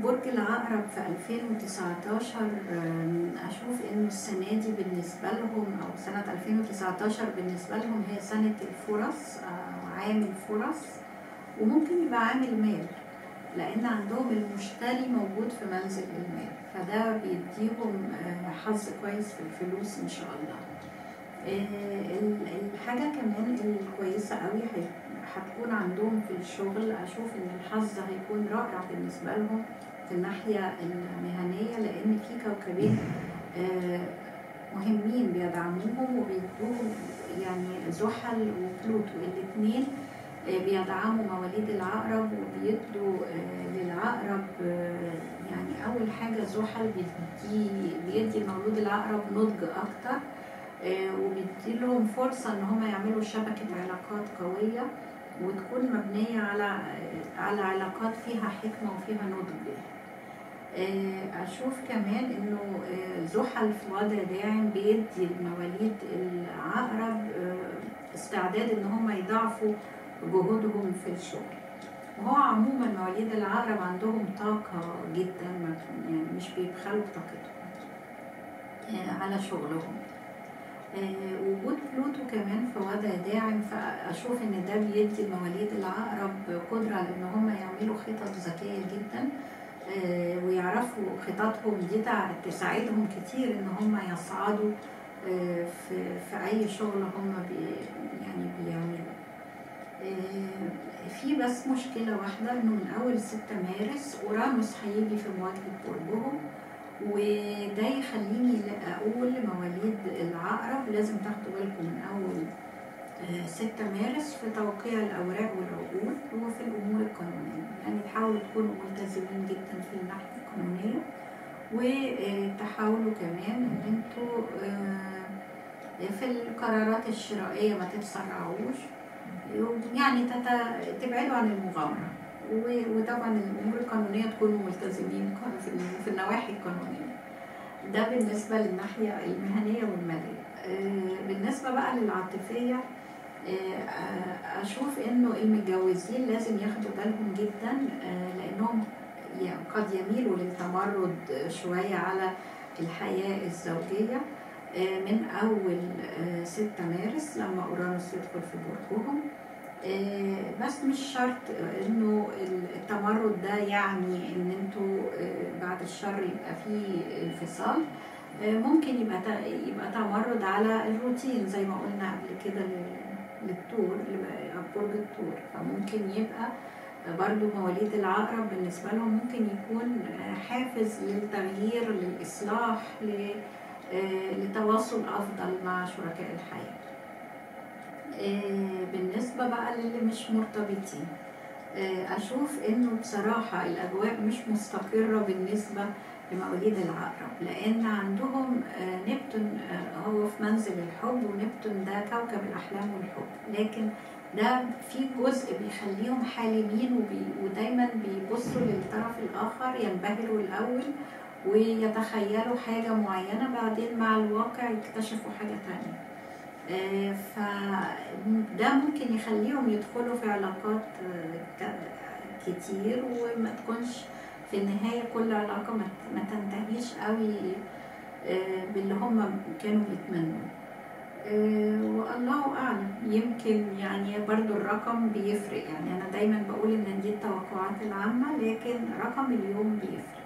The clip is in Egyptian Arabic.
برج العقرب في 2019 آم، أشوف إنه السنة دي بالنسبة لهم أو سنة 2019 بالنسبة لهم هي سنة الفرص أو عامل فرص وممكن يبقى عامل مال لأن عندهم المشتري موجود في منزل المال فده بيديهم آه، حظ كويس في الفلوس إن شاء الله آه، ال- الحاجة كمان الكويسة قوي هي- هتكون عندهم في الشغل أشوف إن الحظ هيكون رائع بالنسبة لهم في الناحية المهنية لأن في كوكبين آه، مهمين بيدعموهم وبيدوهم يعني زحل وبلوتو الاثنين بيدعموا مواليد العقرب وبيدوا آه، للعقرب آه، يعني أول حاجة زحل بيدي بيدي المولود العقرب نضج أكتر آه، وبيدي لهم فرصة إن هم يعملوا شبكة علاقات قوية وتكون مبنية على على علاقات فيها حكمة وفيها نضج آه، أشوف كمان إنه آه، زحل في وضع داعم بيدي لمواليد العقرب آه، استعداد إن هم يضاعفوا جهودهم في الشغل وهو عموما مواليد العقرب عندهم طاقة جدا ما- يعني مش بيبخلوا بطاقتهم آه، على شغلهم آه، وجود بلوتو كمان في وضع داعم فأشوف إن ده بيدي مواليد العقرب قدرة على إن هم يعملوا خطط ذكية جدا آه، ويعرفوا خططهم دي تع- تساعدهم كتير إن هم يصعدوا آه، في في أي شغل هم بي يعني بيعملوا آه، في بس مشكلة واحدة إنه من أول ستة مارس أورانوس هيجي في مواجهة برجهم وده يخليني لا أقول لمواليد العقرب لازم تاخدوا بالكم من أول آه، ستة مارس في توقيع الأوراق والعقود وفي الأمور القانونية يعني تحاولوا تكونوا ملتزمين جدا في الناحية القانونية وتحاولوا كمان إن انتوا آه، في القرارات الشرائية ما تتسرعوش يعني تت- تبعدوا عن المغامرة و- وطبعا الأمور القانونية تكونوا ملتزمين قا- في ال- في النواحي القانونية ده بالنسبة للناحية المهنية والمالية آه، بالنسبة بقى للعاطفية آه، آه، أشوف إنه المتجوزين لازم ياخدوا بالهم جدا آه، لأنهم يعني قد يميلوا للتمرد شوية على الحياة الزوجية آه، من أول آه، 6 مارس لما أورانوس يدخل في برجهم آه، بس مش شرط آه، انه التمرد ده يعني ان انتوا آه، بعد الشر يبقى فيه انفصال آه، ممكن يبقى ت- يبقى تمرد على الروتين زي ما قلنا قبل كده لل- للتور برج التور فممكن يبقى برضو مواليد العقرب بالنسبة لهم ممكن يكون آه، حافز للتغيير للإصلاح ل- آه، لتواصل أفضل مع شركاء الحياة آه، بالنسبة بقى للي مش مرتبطين آه، أشوف إنه بصراحة الأجواء مش مستقرة بالنسبة لمواليد العقرب لأن عندهم آه، نبتون آه، هو في منزل الحب ونبتون ده كوكب الأحلام والحب لكن ده في جزء بيخليهم حالمين وبي ودايما بيبصوا للطرف الآخر ينبهروا الأول ويتخيلوا حاجة معينة بعدين مع الواقع يكتشفوا حاجة تانية آه، فده ممكن يخليهم يدخلوا في علاقات آه، ك- كتير وما تكونش في النهاية كل علاقة ما ما تنتهيش قوي آه، باللي هم كانوا بيتمنوا آه، والله أعلم يمكن يعني برضو الرقم بيفرق يعني أنا دايما بقول إن دي التوقعات العامة لكن رقم اليوم بيفرق